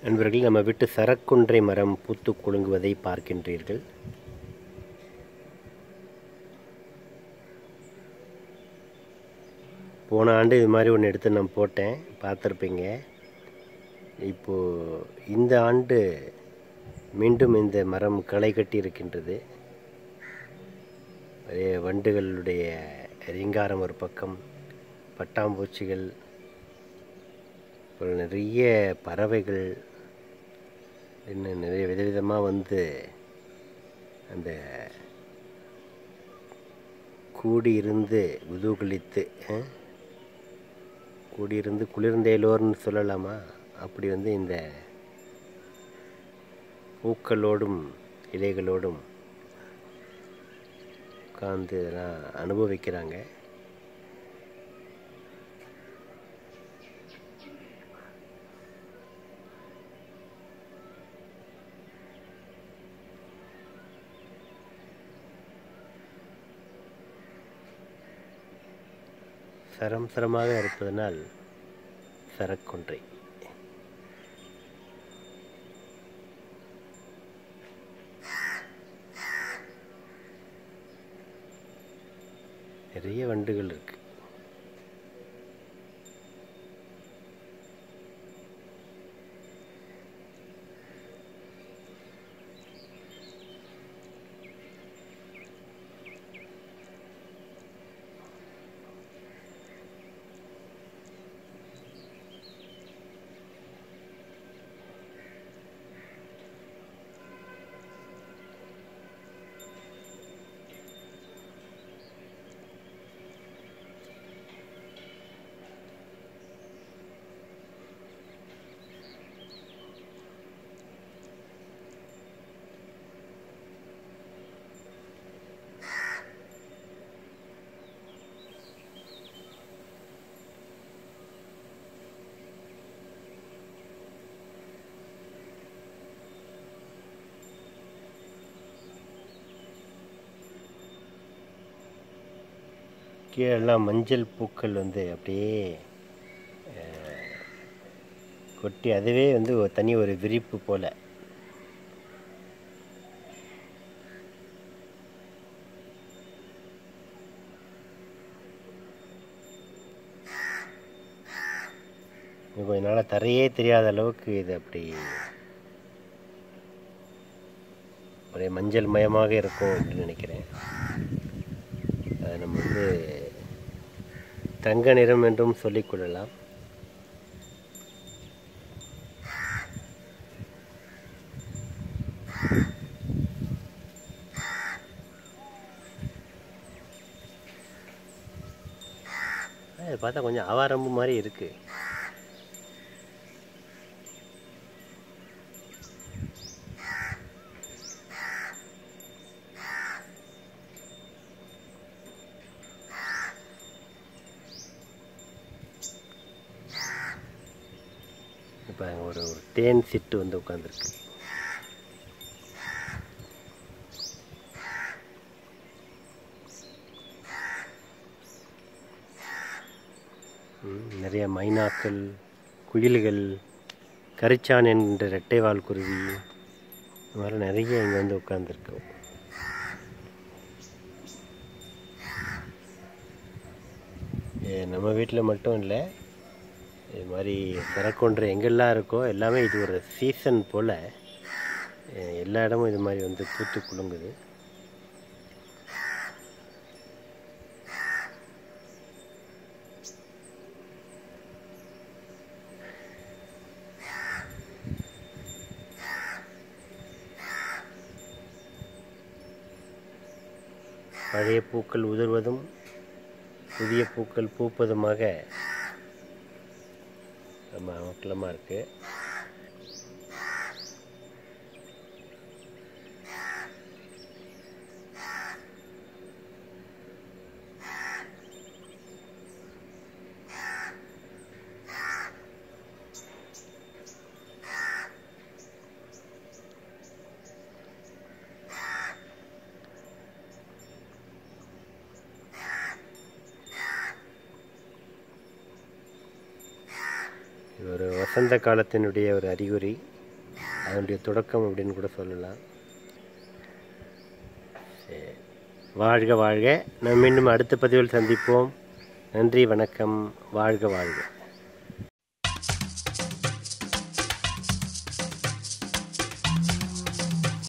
நண்பர்கள் நம்ம விட்டு சரக்குன்றை மரம் பூத்து குலுங்குவதை பார்க்கின்றீர்கள் போன ஆண்டு இது மாதிரி ஒன்று எடுத்து நான் போட்டேன் பார்த்துருப்பீங்க இப்போது இந்த ஆண்டு மீண்டும் இந்த மரம் களை கட்டி இருக்கின்றது ஒரே வண்டுகளுடைய ரீங்காரம் ஒரு பக்கம் பட்டாம்பூச்சிகள் அப்புறம் நிறைய பறவைகள் இன்னும் நிறைய விதவிதமாக வந்து அந்த கூடியிருந்து குதூகலித்து அஹ், கூடியிருந்து குளிர்ந்தேலோர்னு சொல்லலாமா அப்படி வந்து இந்த பூக்களோடும் இலைகளோடும் உட்காந்து இதெல்லாம் அனுபவிக்கிறாங்க சரம் சரமாக இருப்பதனால் சரக்கொன்றை நிறைய வண்டுகள் இருக்கு கீழெல்லாம் மஞ்சள் பூக்கள் வந்து அப்படியே அஹ், கொட்டி அதுவே வந்து ஒரு தனி ஒரு விரிப்பு போல இன்னும் கொஞ்ச நாளாக தரையே தெரியாத அளவுக்கு இது அப்படி ஒரே மஞ்சள் மயமாக இருக்கும் அப்படின்னு நினைக்கிறேன் அதை நம்ம வந்து தங்க நிறம் என்றும் சொல்லிக்கொள்ளலாம் இது பார்த்தா கொஞ்சம் ஆவாரம்பு மாதிரி இருக்கு இப்போ ஒரு ஒரு தேன் சிட்டு வந்து உட்காந்துருக்கு நிறைய மைனாக்கள் குயில்கள் கரிச்சான் என்ற ரெட்டைவால் குருவி இந்த மாதிரி நிறைய இங்கே வந்து உட்காந்துருக்கு நம்ம வீட்டில் மட்டும் இல்லை இது மாதிரி சரக்கொன்று எங்கெல்லாம் இருக்கோ எல்லாமே இது ஒரு சீசன் போல் அஹ், எல்லா இடமும் இது மாதிரி வந்து பூத்து குலுங்குது பழைய பூக்கள் உதிர்வதும் புதிய பூக்கள் பூப்பதுமாக ரொம்ப அமக்கலமாக இருக்குது இது ஒரு வசந்த காலத்தினுடைய ஒரு அறிகுறி அதனுடைய தொடக்கம் அப்படின்னு கூட சொல்லலாம் சரி வாழ்க வாழ்க நாம் மீண்டும் அடுத்த பதிவில் சந்திப்போம் நன்றி வணக்கம் வாழ்க வாழ்க